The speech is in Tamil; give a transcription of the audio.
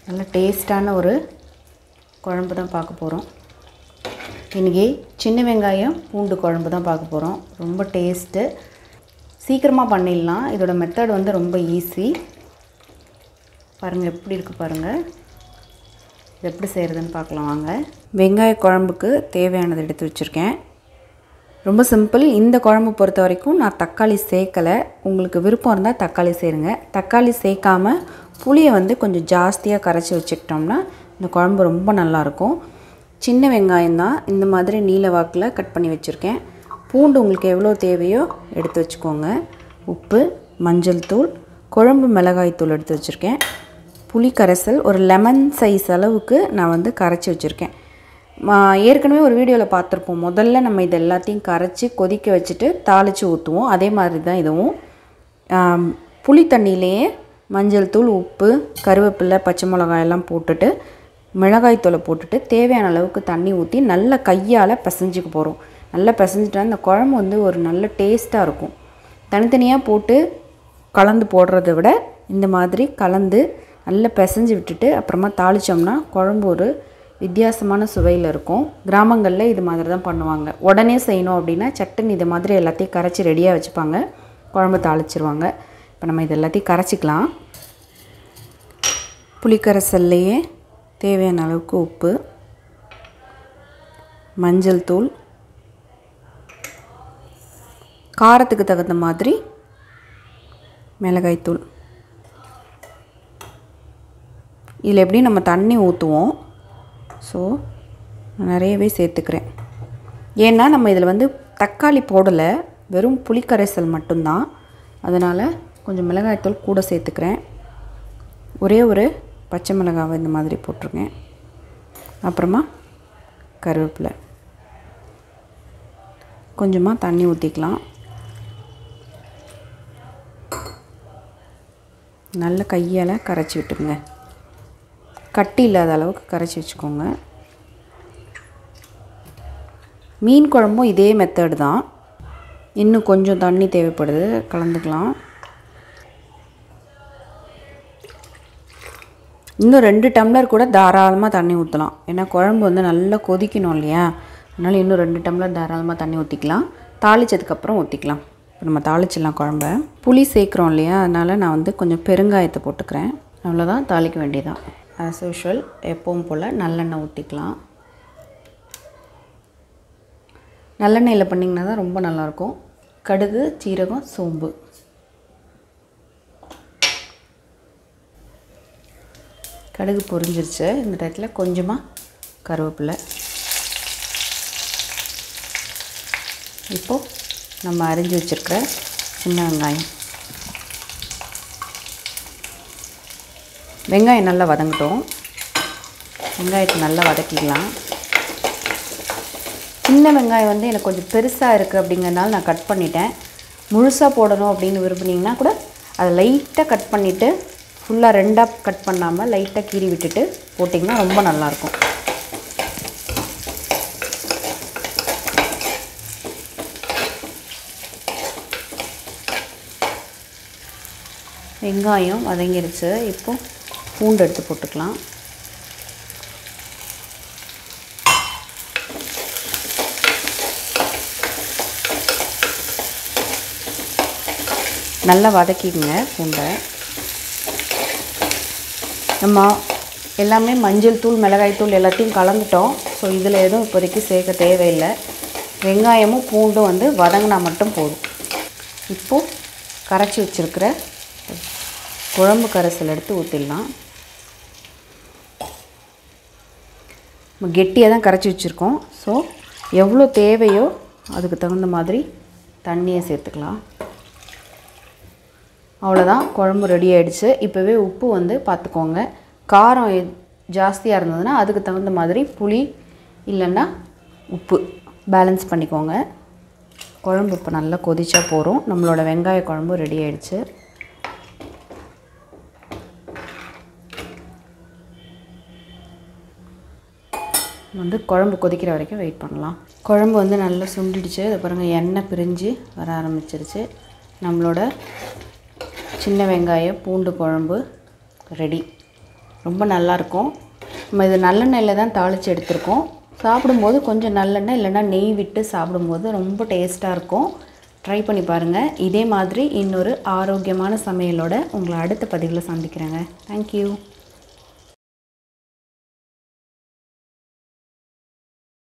நல்ல டேஸ்டான ஒரு குழம்பு தான் பார்க்க போகிறோம் இன்றைக்கி சின்ன வெங்காயம் பூண்டு குழம்பு தான் பார்க்க போகிறோம் ரொம்ப டேஸ்ட்டு சீக்கிரமாக பண்ணிடலாம் இதோட மெத்தட் வந்து ரொம்ப ஈஸி பாருங்கள் எப்படி இருக்குது பாருங்கள் இது எப்படி செய்கிறதுன்னு பார்க்கலாம் வாங்க வெங்காய குழம்புக்கு தேவையானது எடுத்து வச்சுருக்கேன் ரொம்ப சிம்பிள் இந்த குழம்பு பொறுத்த வரைக்கும் நான் தக்காளி சேர்க்கலை உங்களுக்கு விருப்பம் இருந்தால் தக்காளி சேருங்க தக்காளி சேர்க்காம புளியை வந்து கொஞ்சம் ஜாஸ்தியாக கரைச்சி வச்சுக்கிட்டோம்னா இந்த குழம்பு ரொம்ப நல்லாயிருக்கும் சின்ன வெங்காயம் தான் இந்த மாதிரி நீல வாக்கில் கட் பண்ணி வச்சுருக்கேன் பூண்டு உங்களுக்கு எவ்வளோ தேவையோ எடுத்து வச்சுக்கோங்க உப்பு மஞ்சள் தூள் குழம்பு மிளகாய் தூள் எடுத்து வச்சுருக்கேன் புளி கரைசல் ஒரு லெமன் சைஸ் அளவுக்கு நான் வந்து கரைச்சி வச்சுருக்கேன் மா- ஏற்கனவே ஒரு வீடியோவில் பார்த்துருப்போம் முதல்ல நம்ம இது எல்லாத்தையும் கரைச்சி கொதிக்க வச்சுட்டு தாளித்து ஊற்றுவோம் அதே மாதிரி தான் இதுவும் ஆம், புளி தண்ணியிலேயே மஞ்சள் தூள் உப்பு கருவேப்பிலை பச்சை மிளகாய் எல்லாம் போட்டுட்டு மிளகாய் தூளை போட்டுட்டு தேவையான அளவுக்கு தண்ணி ஊற்றி நல்ல கையால் பிசைஞ்சுக்க போகிறோம் நல்லா பிசைஞ்சிட்டா இந்த குழம்பு வந்து ஒரு நல்ல டேஸ்ட்டாக இருக்கும் தனித்தனியாக போட்டு கலந்து போடுறத விட இந்த மாதிரி கலந்து நல்லா பிசைஞ்சு விட்டுட்டு அப்புறமா தாளித்தோம்னா குழம்பு ஒரு வித்தியாசமான சுவையில் இருக்கும் கிராமங்களில் இது மாதிரி தான் பண்ணுவாங்க உடனே செய்யணும் அப்படின்னா சட்டுன்னு இது மாதிரி எல்லாத்தையும் கரைச்சி ரெடியாக வச்சுப்பாங்க குழம்பு தாளிச்சிருவாங்க இப்போ நம்ம இது எல்லாத்தையும் கரைச்சிக்கலாம் புளிக்கரைசல்லையே தேவையான அளவுக்கு உப்பு மஞ்சள் தூள் காரத்துக்கு தகுந்த மாதிரி மிளகாய்த்தூள் இதில் எப்படி நம்ம தண்ணி ஊற்றுவோம் ஸோ நிறையவே சேர்த்துக்கிறேன் ஏன்னா நம்ம இதில் வந்து தக்காளி போடலை வெறும் புளிக்கரைசல் மட்டும்தான் அதனால் கொஞ்சம் மிளகாய்த்தூள் கூட சேர்த்துக்கிறேன் ஒரே ஒரு பச்சை மிளகாவை இந்த மாதிரி போட்டிருக்கேன் அப்புறமா கருவேப்பிலை கொஞ்சமாக தண்ணி ஊற்றிக்கலாம் நல்ல கையால் கரைச்சி விட்டுருங்க கட்டி இல்லாத அளவுக்கு கரைச்சி வச்சுக்கோங்க மீன் குழம்பும் இதே மெத்தட் தான் இன்னும் கொஞ்சம் தண்ணி தேவைப்படுது கலந்துக்கலாம் இன்னும் ரெண்டு டம்ளர் கூட தாராளமாக தண்ணி ஊற்றலாம் ஏன்னா குழம்பு வந்து நல்லா கொதிக்கணும் இல்லையா அதனால் இன்னும் ரெண்டு டம்ளர் தாராளமாக தண்ணி ஊற்றிக்கலாம் தாளிச்சதுக்கப்புறம் ஊற்றிக்கலாம் இப்போ நம்ம தாளிச்சிடலாம் குழம்ப புளி சேர்க்குறோம் இல்லையா அதனால் நான் வந்து கொஞ்சம் பெருங்காயத்தை போட்டுக்கிறேன் அவ்வளோதான் தாளிக்க வேண்டியதான் ஆஸ் யூஷுவல் எப்பவும் போல் நல்லெண்ணெய் ஊற்றிக்கலாம் நல்லெண்ணெயில் பண்ணிங்கன்னா தான் ரொம்ப நல்லாயிருக்கும் கடுகு சீரகம் சோம்பு கடுகு பொரிஞ்சிருச்சு இந்த டயத்தில் கொஞ்சமாக கருவேப்பிலை இப்போது நம்ம அரிஞ்சு வச்சுருக்கிற சின்ன வெங்காயம் வெங்காயம் நல்லா வதங்கட்டும் வெங்காயத்தை நல்லா வதக்கிக்கலாம் சின்ன வெங்காயம் வந்து எனக்கு கொஞ்சம் பெருசாக இருக்குது அப்படிங்கிறனால நான் கட் பண்ணிட்டேன் முழுசாக போடணும் அப்படின்னு விரும்புனீங்கன்னா கூட அதை லைட்டாக கட் பண்ணிவிட்டு ஃபுல்லாக ரெண்டாக கட் பண்ணாமல் லைட்டாக கீறி விட்டுட்டு போட்டிங்கன்னா ரொம்ப நல்லாயிருக்கும் வெங்காயம் வதங்கிருச்சு இப்போ பூண்டு எடுத்து போட்டுக்கலாம் நல்லா வதக்கிக்கங்க பூண்டை நம்ம எல்லாமே மஞ்சள் தூள் மிளகாய் தூள் எல்லாத்தையும் கலந்துட்டோம் ஸோ இதில் எதுவும் இப்போதைக்கு சேர்க்க தேவையில்லை வெங்காயமும் பூண்டும் வந்து வதங்கினா மட்டும் போதும் இப்போது கரைச்சி வச்சுருக்கிற குழம்பு கரைசல் எடுத்து ஊற்றிடலாம் நம்ம கெட்டியாக தான் கரைச்சி வச்சுருக்கோம் ஸோ எவ்வளோ தேவையோ அதுக்கு தகுந்த மாதிரி தண்ணியை சேர்த்துக்கலாம் அவ்வளோதான் குழம்பு ரெடி ஆயிடுச்சு இப்போவே உப்பு வந்து பார்த்துக்கோங்க காரம் எ- ஜாஸ்தியாக இருந்ததுன்னா அதுக்கு தகுந்த மாதிரி புளி இல்லைன்னா உப்பு பேலன்ஸ் பண்ணிக்கோங்க குழம்பு இப்போ நல்லா கொதிச்சா போகிறோம் நம்மளோட வெங்காய குழம்பு ரெடி ஆயிடுச்சு வந்து குழம்பு கொதிக்கிற வரைக்கும் வெயிட் பண்ணலாம் குழம்பு வந்து நல்லா சுண்டிடுச்சு அது பாருங்கள் எண்ணெய் பிரிஞ்சு வர ஆரம்பிச்சிருச்சு நம்மளோட சின்ன வெங்காய பூண்டு குழம்பு ரெடி ரொம்ப நல்லாயிருக்கும் நம்ம இது நல்லெண்ணெயில் தான் தாளித்து எடுத்திருக்கோம் சாப்பிடும்போது கொஞ்சம் நல்லெண்ணெய் இல்லைன்னா நெய் விட்டு சாப்பிடும்போது ரொம்ப டேஸ்ட்டாக இருக்கும் ட்ரை பண்ணி பாருங்கள் இதே மாதிரி இன்னொரு ஆரோக்கியமான சமையலோட உங்களை அடுத்த பதிவில் சந்திக்கிறேங்க தேங்க்யூ